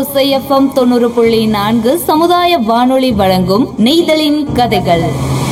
ஓசை எஃப்எம் தொண்ணூறு புள்ளி நான்கு சமுதாய வானொலி வழங்கும் நெய்தலின் கதைகள்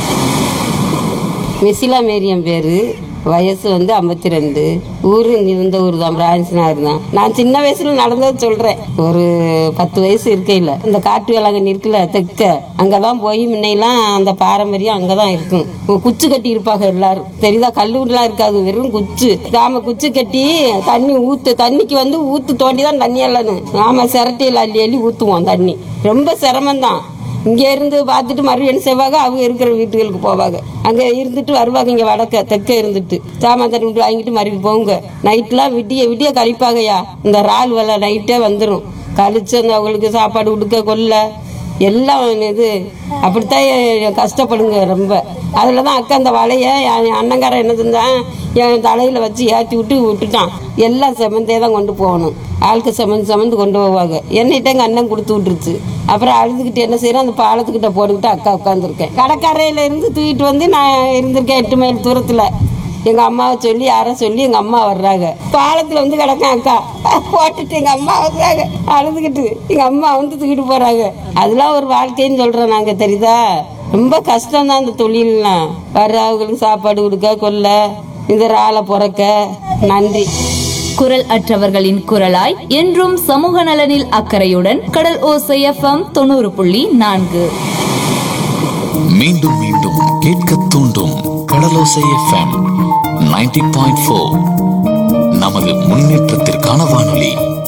மெசிலா மேரியம் பேரு வயசு வந்து ஐம்பத்தி ரெண்டு ஊரு இந்த ஊர் தான் பிரான்சினார் தான் நான் சின்ன வயசுல நடந்தது சொல்றேன் ஒரு பத்து வயசு இருக்கையில் இந்த காட்டு வேளாங்கண்ணி இருக்குல்ல தெக்க அங்கதான் போய் முன்னையெல்லாம் அந்த பாரம்பரியம் அங்கதான் இருக்கும் கு- குச்சி கட்டி இருப்பாங்க எல்லாரும் தெரியுதா கல்லூரிலாம் இருக்காது வெறும் குச்சி நாம குச்சி கட்டி தண்ணி ஊத்து தண்ணிக்கு வந்து ஊத்து தோண்டி தான் தண்ணி எல்லாம் நாம சிரட்டையில் அள்ளி அள்ளி ஊத்துவோம் தண்ணி ரொம்ப சிரமம் தான் இங்க இருந்து பார்த்துட்டு மறுபடியும் என்ன செய்வாங்க அவங்க இருக்கிற வீட்டுகளுக்கு போவாங்க அங்க இருந்துட்டு வருவாங்க இங்க வடக்க தெற்க இருந்துட்டு சாமான் தண்ணி விட்டு வாங்கிட்டு மறுபடியும் போங்க நைட்லாம் விடிய விடிய கழிப்பாங்கய்யா இந்த ரால் வேலை நைட்டே வந்துடும் கழிச்சு அந்த அவங்களுக்கு சாப்பாடு கொடுக்க கொல்ல எல்லாம் இது அப்படித்தான் எ- கஷ்டப்படுங்க ரொம்ப அதில் தான் அக்கா அந்த வலைய என் அண்ணங்காரன் என்ன செஞ்சான் என் தலையில வச்சு ஏற்றி விட்டு விட்டுட்டான் எல்லாம் செமந்தே தான் கொண்டு போகணும் ஆளுக்கு செமந்து செமந்து கொண்டு போவாங்க என்னிட்ட எங்கள் அண்ணன் கொடுத்து விட்டுருச்சு அப்புறம் அழுதுகிட்டு என்ன செய்யறேன் அந்த பாலத்துக்கிட்ட போட்டுக்கிட்டு அக்கா உட்காந்துருக்கேன் கடற்கரையில இருந்து தூக்கிட்டு வந்து நான் இருந்திருக்கேன் எட்டு மைல் தூரத்தில் எங்க அம்மாவை சொல்லி யாரை சொல்லி எங்க அம்மா வர்றாங்க பாலத்துல வந்து கிடக்கேன் அக்கா போட்டுட்டு எங்க அம்மா வர்றாங்க அழுதுகிட்டு எங்க அம்மா வந்து தூக்கிட்டு போறாங்க அதெல்லாம் ஒரு வாழ்க்கைன்னு சொல்றோம் நாங்க தெரியுதா ரொம்ப கஷ்டம் தான் இந்த தொழில்லாம் வர்றவங்களுக்கு சாப்பாடு கொடுக்க கொல்ல இந்த ராலை பிறக்க நன்றி குரல் அற்றவர்களின் குரலாய் என்றும் சமூக நலனில் அக்கறையுடன் கடல் ஓசை எஃப்எம் தொண்ணூறு புள்ளி நான்கு மீண்டும் மீண்டும் கேட்க தூண்டும் கடலோசை எஃப்எம் 90.4 பாயிண்ட் நமது முன்னேற்றத்திற்கான வானொலி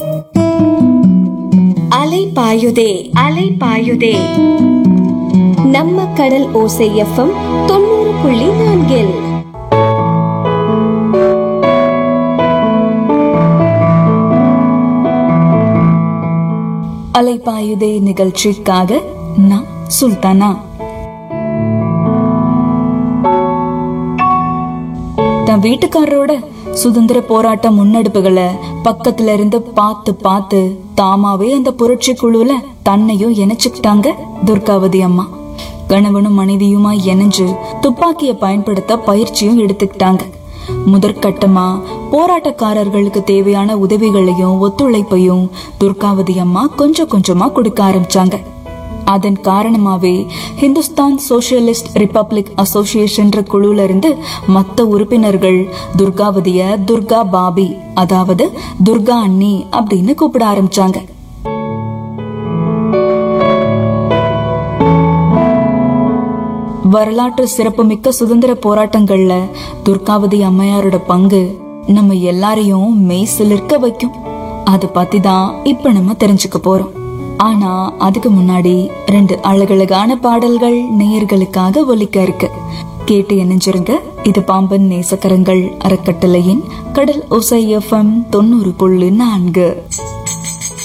அலை பாயுதே அலை பாயுதே நம்ம கடல் ஓசை எஃப்எம் தொண்ணூறு புள்ளி நான்கில் அலைப்பாயுதே நிகழ்ச்சிக்காக நான் சுல்தானா தன் வீட்டுக்காரரோட சுதந்திர போராட்ட முன்னெடுப்புகளை பக்கத்துல இருந்து பார்த்து பார்த்து தாமாவே அந்த புரட்சி குழுல தன்னையும் இணைச்சுக்கிட்டாங்க துர்காவதி அம்மா கணவனும் மனைவியுமா இணைஞ்சு துப்பாக்கிய பயன்படுத்த பயிற்சியும் எடுத்துக்கிட்டாங்க முதற்கட்டமா போராட்டக்காரர்களுக்கு தேவையான உதவிகளையும் ஒத்துழைப்பையும் துர்காவதி அம்மா கொஞ்சம் கொஞ்சமா கொடுக்க ஆரம்பிச்சாங்க அதன் காரணமாவே ஹிந்துஸ்தான் சோசியலிஸ்ட் ரிப்பப்ளிக் அசோசியேஷன் குழுல இருந்து மத்த உறுப்பினர்கள் துர்காவதிய துர்கா பாபி அதாவது துர்கா அண்ணி அப்படின்னு கூப்பிட ஆரம்பிச்சாங்க வரலாற்று சிறப்புமிக்க சுதந்திர போராட்டங்கள்ல துர்காவதி அம்மையாரோட பங்கு நம்ம எல்லாரையும் மெய் சிலிர்க்க வைக்கும் அது பத்தி தான் இப்ப நம்ம தெரிஞ்சுக்க போறோம் ஆனா அதுக்கு முன்னாடி ரெண்டு அழகழகான பாடல்கள் நேயர்களுக்காக ஒலிக்க இருக்கு கேட்டு இணைஞ்சிருங்க இது பாம்பன் நேசக்கரங்கள் அறக்கட்டளையின் கடல் ஒசை எஃப்எம் தொண்ணூறு புள்ளி நான்கு